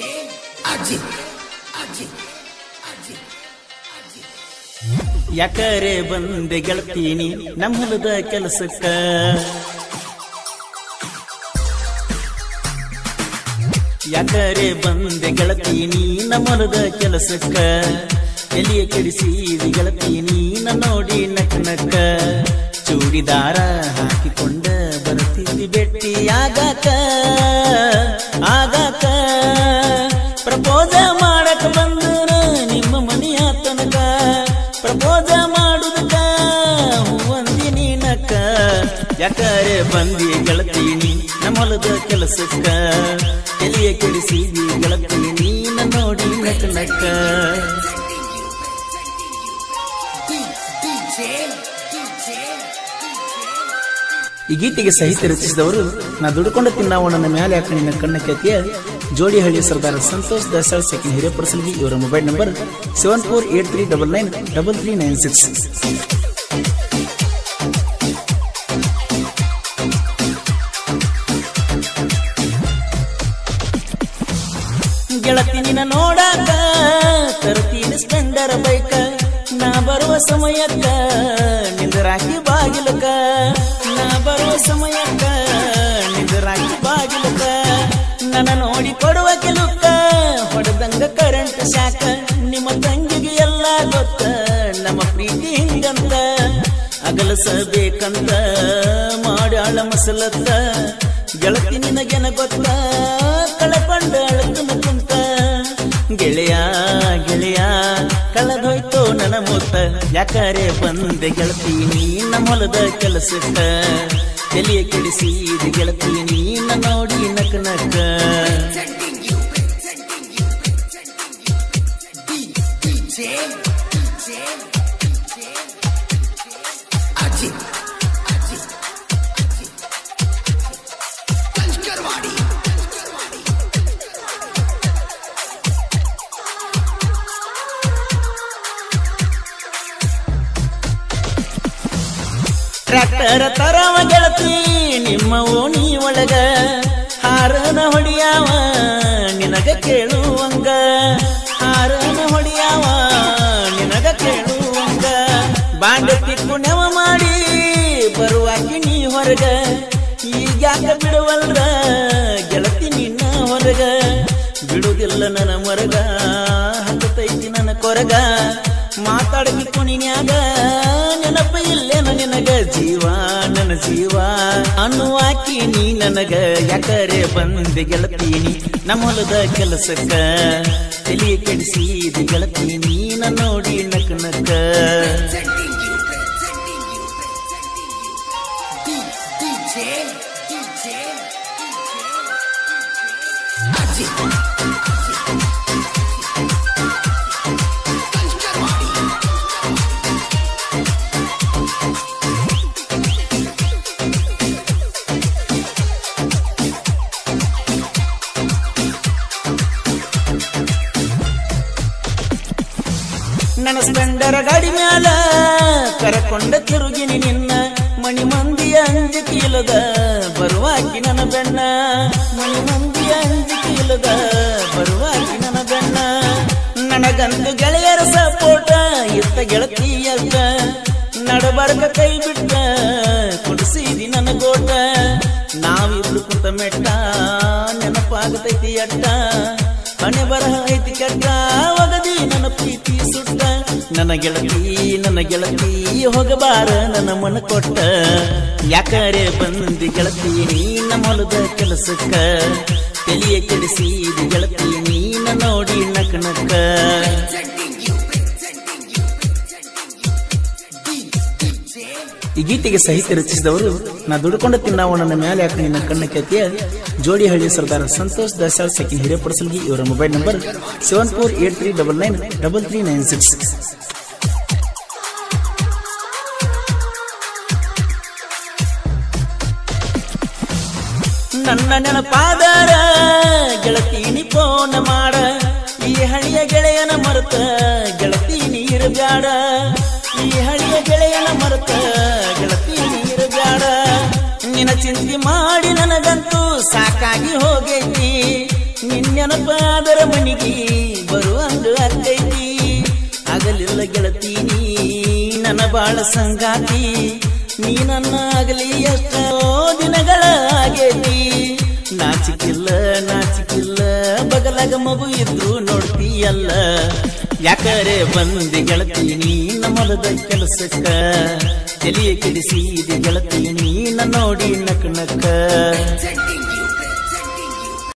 ಯಾಕರೆ ಬಂದೆ ಗೆಳತೀನಿ ನಮ್ಮ ಹೊಲದ ಕೆಲಸಕ್ಕ ಯಾಕರೆ ಬಂದೆ ಗೆಳತೀನಿ ನಮ್ಮ ಹೊಲದ ಕೆಲಸಕ್ಕ ಎಲಿಯ ಕೆಡಿಸಿದಿ ಗೆಳತೀನಿ ನ ನೋಡಿ ನಕ್ ನಕ್ಕ ಚೂಡಿದಾರ ಹಾಕಿಕೊಂಡ ಬರ್ತಿದ್ದಿ ಬೆಟ್ಟಿ ಆಗಾಕ ಆಗಾಕ ಪ್ರಪೋಸ ಮಾಡಕ ಬಂದರ ನಿಮ್ಮ ಮನೆಯ ತನಕ ಪ್ರಪೋಸ ಮಾಡುದಕ್ಕ ಹೂವಂದಿನಿ ನಕ್ಕ ಯಾಕರೆ ಬಂದಿ ಗೆಳತೀನಿ ನಮ್ಮ ಹೊಲದ ಕೆಲಸಕ್ಕ ಎಲಿಯ ಕೆಡಿಸಿದಿ ಗೆಳತೀನಿ ನ ನೋಡಿ ನಕ್ ನಕ್ಕ ಈ ಗೀತೆಗೆ ಸಾಹಿತ್ಯ ರಚಿಸಿದವರು ನಾ ದುಡ್ಕೊಂಡು ತಿನ್ನವ ನನ್ನ ಮ್ಯಾಲೆ ಹಾಕ ನಿನ್ನ ಕಣ್ಣ ಖ್ಯಾತಿಯ ಜೋಡಿಹಳ್ಳಿ ಸರ್ದಾರ ಸಂತೋಷ್ ದಸಾಳ್ ಸೆಕೆಂಡ್ ಹಿರಿಯಪುರಸಲ್ಗಿ ಇವರ mobile number seven four eight three double nine double three nine six ಗೆಳತಿ ನಿನ್ನ ನೋಡಾಕ ತರ್ತೀನಿ ಸ್ಪೆಂಡರ್ ಬೈಕ ನಾ ಬರುವ ಸಮಯಕ್ಕ ನಿಂದರಾಕಿ ಬಾಗಿಲಕ ನಾ ಬರುವ ಸಮಯಕ್ಕ ನಿಂದರಾಕಿ ಬಾಗಿಲಕ ನನ್ನ ನೋಡಿ ಕೊಡುವ ಕೆಲುಕ್ಕ ಹೊಡೆದಂಗ ಕರೆಂಟ್ ಶಾಕ ನಿಮ್ಮ ತಂಗಿಗೆ ಎಲ್ಲ ಗೊತ್ತ ನಮ್ಮ ಪ್ರೀತಿ ಹಿಂಗಂತ ಅಗಲಸಬೇಕಂತ ಮಾಡ್ಯಾಳ ಮಸಲತ್ತ ಗೆಳತಿ ನಿನಗೆನ ಗೊತ್ತ ಕಳಕೊಂಡ ಅಳಕನ ಕುಂತ ಗೆಳೆಯ ಗೆಳೆಯ ಕಳೆದೋಯ್ತು ನನ್ನ ಮುತ್ತ ಯಾಕರೆ ಬಂದೆ ಗೆಳತಿ ನೀನ ಹೊಲದ ಕೆಲಸಕ್ಕ ತಲೆಯ ಕೆಡಿಸಿದ ಗೆಳತಿ ನೀನ ನೋಡಿ ನಕ ನಕ ಟ್ರ್ಯಾಕ್ಟರ್ ತರವ ಗೆಳತಿ ನಿಮ್ಮ ಓಣಿ ಒಳಗ ಹಾರನ ಹೊಡಿಯಾವ ನಿನಗ ಕೇಳುವಂಗ ಹಾರನ ಹೊಡಿಯಾವ ನಿನಗ ಕೇಳುವಂಗ ಬಾಂಡತಿ ಕುಣವ ಮಾಡಿ ಬರುವಾಕಿ ನೀ ಹೊರಗ ಈಗ್ಯಾಕ ಬಿಡುವಲ್ರ ಗೆಳತಿ ನಿನ್ನ ಹೊರಗ ಬಿಡುದಿಲ್ಲ ನನ್ನ ಮೊರಗ ಹತ್ತೈತಿ ನನ್ನ ಕೊರಗ ಮಾತಾಡಗಿ ಕುಣಿನ್ಯಾಗ ನೆನಪ ಇಲ್ಲೇನ ನಿನಗ ಜೀವ ನನ್ನ ಜೀವ ಅನ್ನುವಾಕಿ ನೀ ನನಗ ಯಾಕರೆ ಬಂದೆ ಗೆಳತೀನಿ ನಮ್ಮ ಹೊಲದ ಕೆಲಸಕ್ಕ ತಲೆ ಕೆಡಿಸಿದ ಗೆಳತೀನಿ ನನ್ನ ನೋಡಿ ನಕ ನಕ ನನ್ನ ಸ್ಪೆಂಡರ ಗಾಡಿ ಮ್ಯಾಲ ಕರಕೊಂಡ ತಿರುಗಿನಿ ನಿನ್ನ ಮಣಿ ಮಂದಿಯ ಅಂಜಿಕೆ ಇಲ್ಲದ ಬರುವಾಕಿ ನನ್ನ ಬೆಣ್ಣ ಮಣಿ ಮಂದಿಯ ಅಂಜಿಕೆ ಇಲ್ಲದ ಬರುವಾಕಿ ನನ್ನ ಬೆಣ್ಣ ನನಗಂದು ಗೆಳೆಯರ ಸಪೋಟ ಇತ್ತ ಗೆಳತಿಯತ್ತ ನಡಬರ್ಕ ಕೈ ಬಿಟ್ಟ ಕುಡಿಸಿದಿ ನನ್ನ ಗೋಟ ನಾವಿಬ್ರು ಕುಂತ ಮೆಟ್ಟ ನೆನಪಾಗತೈತಿ ಅಟ್ಟ ಹಣೆ ಬರಹ ಐತಿ ಕೆಟ್ಟ ಒಗದಿ ನನ್ನ ಪ್ರೀತಿ ಸುಟ್ಟ ನನ್ನ ಗೆಳತಿ ನನ್ನ ಗೆಳತಿ ಹೋಗಬಾರ ನನ್ನ ಮನ ಕೊಟ್ಟ ಯಾಕರೆ ಬಂದಿ ಗೆಳತಿ ನೀನ ಮೊಲದ ಕೆಲಸಕ್ಕ ತಲೆಯ ಕೆಡಿಸಿದ ಗೆಳತಿ ನೀನ ನೋಡಿ ನಕ ನಕ್ಕ ಈ ಗೀತೆಗೆ ಸಾಹಿತ್ಯ ರಚಿಸಿದವರು ನಾ ದುಡ್ಕೊಂಡು ತಿನ್ನವ ನನ್ನ ಮ್ಯಾಲೆ ಯಾಕೆ ನಿನ್ನ ಕಣ್ಣ ಖ್ಯಾತಿಯ ಜೋಡಿಹಳ್ಳಿ ಸರ್ದಾರ ಸಂತೋಷ್ ದಸಾಳ್ ಸೆಕೆಂಡ್ ಹಿರಿಯಪುರಸಲ್ಗಿ ಇವರ mobile number seven four eight three double nine double three nine six ನನ್ನ ನೆನಪಾದರ ಗೆಳತೀನಿ ಫೋನ್ ಮಾಡ ಈ ಹಳಿಯ ಗೆಳೆಯನ ಮರುತ ಗೆಳತಿ ನೀರು ಬ್ಯಾಡ ಈ ಹಳಿಯ ಗೆಳೆಯನ ಮರುತ ಗೆಳತಿ ನೀರು ಬ್ಯಾಡ ನಿನ್ನ ಚಿಂತೆ ಮಾಡಿ ನನಗಂತೂ ಸಾಕಾಗಿ ಹೋಗೈತಿ ನಿನ್ನೆ ನೆನಪಾದರ ಮನಿಗೆ ಬರುವಂಗ ಅಕ್ಕೈತಿ ಆಗಲಿಲ್ಲ ಗೆಳತೀನಿ ನನ್ನ ಬಾಳ ಸಂಗಾತಿ ನೀ ನನ್ನ ಆಗಲಿ ಎಷ್ಟೋ ದಿನಗಳ ಆಗೈತಿ ನಾಚಿಕಿಲ್ಲ ನಾಚಿಕಿಲ್ಲ ಬಗಲಾಗ ಮಗು ಇದ್ರು ನೋಡ್ತೀಯಲ್ಲ ಯಾಕರೆ ಬಂದೆ ಗೆಳತೀನಿ ನಮ್ಮಲದ ಕೆಲಸಕ್ಕ ತಲೆಯ ಕೆಡಿಸಿದೆ ಗೆಳತೀನಿ ನನ್ನ ನೋಡಿ ನಕ್ ನಕ್ಕ